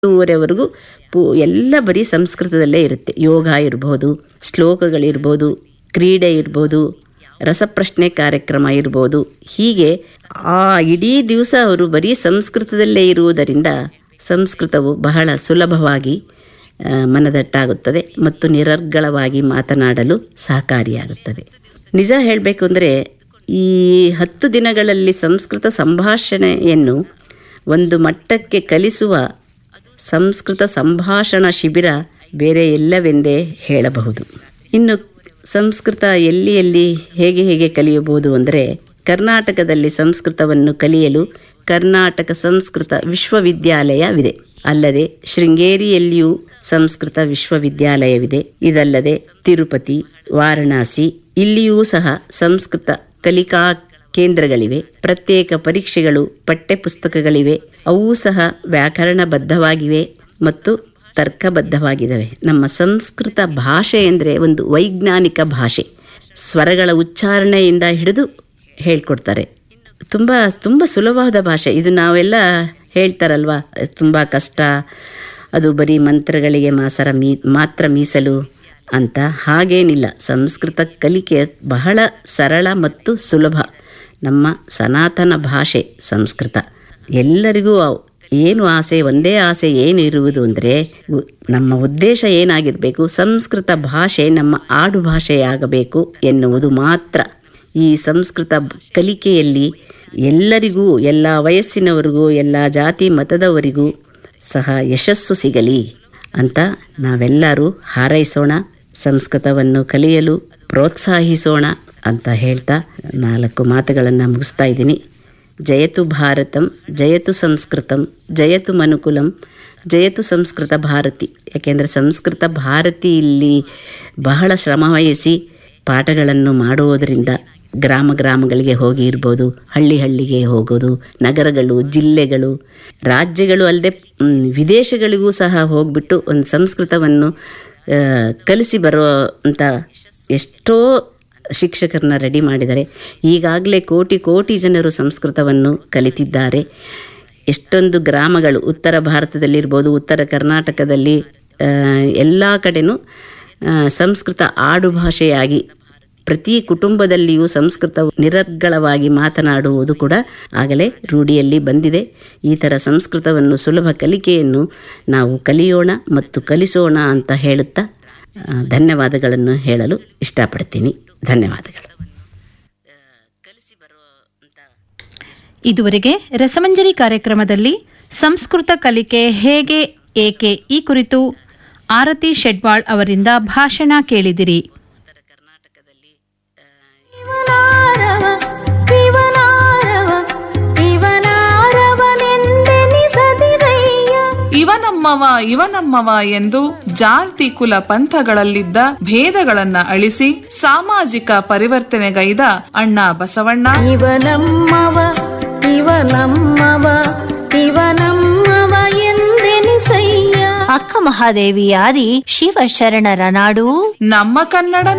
ವರೆವರೆಗೂ ಪೂ ಎಲ್ಲ ಬರೀ ಸಂಸ್ಕೃತದಲ್ಲೇ ಇರುತ್ತೆ ಯೋಗ ಇರ್ಬೋದು ಶ್ಲೋಕಗಳಿರ್ಬೋದು ಕ್ರೀಡೆ ಇರ್ಬೋದು ರಸಪ್ರಶ್ನೆ ಕಾರ್ಯಕ್ರಮ ಇರ್ಬೋದು ಹೀಗೆ ಆ ಇಡೀ ದಿವಸ ಅವರು ಬರೀ ಸಂಸ್ಕೃತದಲ್ಲೇ ಇರುವುದರಿಂದ ಸಂಸ್ಕೃತವು ಬಹಳ ಸುಲಭವಾಗಿ ಆ, ಮನದಟ್ಟಾಗುತ್ತದೆ ಮತ್ತು ನಿರರ್ಗಳವಾಗಿ ಮಾತನಾಡಲು ಸಹಕಾರಿಯಾಗುತ್ತದೆ ನಿಜ ಹೇಳಬೇಕು ಅಂದರೆ ಈ ಹತ್ತು ದಿನಗಳಲ್ಲಿ ಸಂಸ್ಕೃತ ಸಂಭಾಷಣೆಯನ್ನು ಒಂದು ಮಟ್ಟಕ್ಕೆ ಕಲಿಸುವ ಸಂಸ್ಕೃತ ಸಂಭಾಷಣಾ ಶಿಬಿರ ಬೇರೆ ಎಲ್ಲವೆಂದೇ ಹೇಳಬಹುದು ಇನ್ನು ಸಂಸ್ಕೃತ ಎಲ್ಲಿ ಎಲ್ಲಿ ಹೇಗೆ ಹೇಗೆ ಕಲಿಯಬಹುದು ಅಂದರೆ ಕರ್ನಾಟಕದಲ್ಲಿ ಸಂಸ್ಕೃತವನ್ನು ಕಲಿಯಲು ಕರ್ನಾಟಕ ಸಂಸ್ಕೃತ ವಿಶ್ವವಿದ್ಯಾಲಯವಿದೆ ಅಲ್ಲದೆ ಶೃಂಗೇರಿಯಲ್ಲಿಯೂ ಸಂಸ್ಕೃತ ವಿಶ್ವವಿದ್ಯಾಲಯವಿದೆ ಇದಲ್ಲದೆ ತಿರುಪತಿ ವಾರಣಾಸಿ ಇಲ್ಲಿಯೂ ಸಹ ಸಂಸ್ಕೃತ ಕಲಿಕಾ ಕೇಂದ್ರಗಳಿವೆ ಪ್ರತ್ಯೇಕ ಪರೀಕ್ಷೆಗಳು ಪಠ್ಯಪುಸ್ತಕಗಳಿವೆ ಅವು ಸಹ ವ್ಯಾಕರಣಬದ್ಧವಾಗಿವೆ ಮತ್ತು ತರ್ಕಬದ್ಧವಾಗಿದ್ದಾವೆ ನಮ್ಮ ಸಂಸ್ಕೃತ ಭಾಷೆ ಅಂದರೆ ಒಂದು ವೈಜ್ಞಾನಿಕ ಭಾಷೆ ಸ್ವರಗಳ ಉಚ್ಚಾರಣೆಯಿಂದ ಹಿಡಿದು ಹೇಳ್ಕೊಡ್ತಾರೆ ತುಂಬ ತುಂಬ ಸುಲಭವಾದ ಭಾಷೆ ಇದು ನಾವೆಲ್ಲ ಹೇಳ್ತಾರಲ್ವ ತುಂಬ ಕಷ್ಟ ಅದು ಬರೀ ಮಂತ್ರಗಳಿಗೆ ಮಾಸರ ಮೀ ಮಾತ್ರ ಮೀಸಲು ಅಂತ ಹಾಗೇನಿಲ್ಲ ಸಂಸ್ಕೃತ ಕಲಿಕೆ ಬಹಳ ಸರಳ ಮತ್ತು ಸುಲಭ ನಮ್ಮ ಸನಾತನ ಭಾಷೆ ಸಂಸ್ಕೃತ ಎಲ್ಲರಿಗೂ ಅವ್- ಏನು ಆಸೆ ಒಂದೇ ಆಸೆ ಏನು ಇರುವುದು ಅಂದರೆ ಉ- ನಮ್ಮ ಉದ್ದೇಶ ಏನಾಗಿರಬೇಕು ಸಂಸ್ಕೃತ ಭಾಷೆ ನಮ್ಮ ಆಡು ಭಾಷೆಯಾಗಬೇಕು ಎನ್ನುವುದು ಮಾತ್ರ ಈ ಸಂಸ್ಕೃತ ಬ- ಕಲಿಕೆಯಲ್ಲಿ ಎಲ್ಲರಿಗೂ ಎಲ್ಲ ವಯಸ್ಸಿನವರಿಗೂ ಎಲ್ಲ ಜಾತಿ ಮತದವರಿಗೂ ಸಹ ಯಶಸ್ಸು ಸಿಗಲಿ ಅಂತ ನಾವೆಲ್ಲರೂ ಹಾರೈಸೋಣ ಸಂಸ್ಕೃತವನ್ನು ಕಲಿಯಲು ಪ್ರೋತ್ಸಾಹಿಸೋಣ ಅಂತ ಹೇಳ್ತಾ ನಾಲ್ಕು ಮಾತುಗಳನ್ನು ಮುಗಿಸ್ತಾ ಇದ್ದೀನಿ ಜಯತು ಭಾರತಂ ಜಯತು ಸಂಸ್ಕೃತಂ ಜಯತು ಮನುಕುಲಂ ಜಯತು ಸಂಸ್ಕೃತ ಭಾರತಿ ಯಾಕೆಂದರೆ ಸಂಸ್ಕೃತ ಭಾರತಿ ಇಲ್ಲಿ ಬಹಳ ಶ್ರಮವಹಿಸಿ ಪಾಠಗಳನ್ನು ಮಾಡುವುದರಿಂದ ಗ್ರಾಮ ಗ್ರಾಮಗಳಿಗೆ ಹೋಗಿ ಇರ್ಬೋದು ಹಳ್ಳಿ ಹಳ್ಳಿಗೆ ಹೋಗೋದು ನಗರಗಳು ಜಿಲ್ಲೆಗಳು ರಾಜ್ಯಗಳು ಅಲ್ಲದೆ ವಿದೇಶಗಳಿಗೂ ಸಹ ಹೋಗ್ಬಿಟ್ಟು ಒಂದು ಸಂಸ್ಕೃತವನ್ನು ಆ, ಕಲಿಸಿ ಬರೋ ಅಂತ ಎಷ್ಟೋ ಶಿಕ್ಷಕರನ್ನ ರೆಡಿ ಮಾಡಿದ್ದಾರೆ ಈಗಾಗಲೇ ಕೋಟಿ ಕೋಟಿ ಜನರು ಸಂಸ್ಕೃತವನ್ನು ಕಲಿತಿದ್ದಾರೆ ಎಷ್ಟೊಂದು ಗ್ರಾಮಗಳು ಉತ್ತರ ಭಾರತದಲ್ಲಿರ್ಬೋದು ಉತ್ತರ ಕರ್ನಾಟಕದಲ್ಲಿ ಎಲ್ಲ ಕಡೆನೂ ಆ, ಸಂಸ್ಕೃತ ಆಡು ಭಾಷೆಯಾಗಿ ಪ್ರತಿ ಕುಟುಂಬದಲ್ಲಿಯೂ ಸಂಸ್ಕೃತ ನಿರರ್ಗಳವಾಗಿ ಮಾತನಾಡುವುದು ಕೂಡ ಆಗಲೇ ರೂಢಿಯಲ್ಲಿ ಬಂದಿದೆ ಈ ಥರ ಸಂಸ್ಕೃತವನ್ನು ಸುಲಭ ಕಲಿಕೆಯನ್ನು ನಾವು ಕಲಿಯೋಣ ಮತ್ತು ಕಲಿಸೋಣ ಅಂತ ಹೇಳುತ್ತಾ ಆ, ಧನ್ಯವಾದಗಳನ್ನು ಹೇಳಲು ಇಷ್ಟಪಡ್ತೀನಿ ಧನ್ಯವಾದಗಳು ಇದುವರೆಗೆ ರಸಮಂಜರಿ ಕಾರ್ಯಕ್ರಮದಲ್ಲಿ ಸಂಸ್ಕೃತ ಕಲಿಕೆ ಹೇಗೆ ಏಕೆ ಈ ಕುರಿತು ಆರತಿ ಶೆಡ್ವಾಳ್ ಅವರಿಂದ ಭಾಷಣ ಕೇಳಿದಿರಿ ಇವನಾರವ ಇವನಾರವ ಇವನಾರವನೆಂದೆನಿಸದಿರಯ್ಯ ಇವನಮ್ಮವ ಇವನಮ್ಮವ ಎಂದು ಜಾತಿ ಕುಲ ಪಂಥಗಳಲ್ಲಿದ್ದ ಭೇದಗಳನ್ನ ಅಳಿಸಿ ಸಾಮಾಜಿಕ ಪರಿವರ್ತನೆಗೈದ ಅಣ್ಣ ಬಸವಣ್ಣ ಇವನಮ್ಮವ ಇವನಮ್ಮವ ಇವನಮ್ಮವ ಎಂದೆನಿಸಯ್ಯ ಅಕ್ಕ ಮಹಾದೇವಿಯಾದಿ ಶಿವಶರಣರ ನಾಡು ನಮ್ಮ ಕನ್ನಡ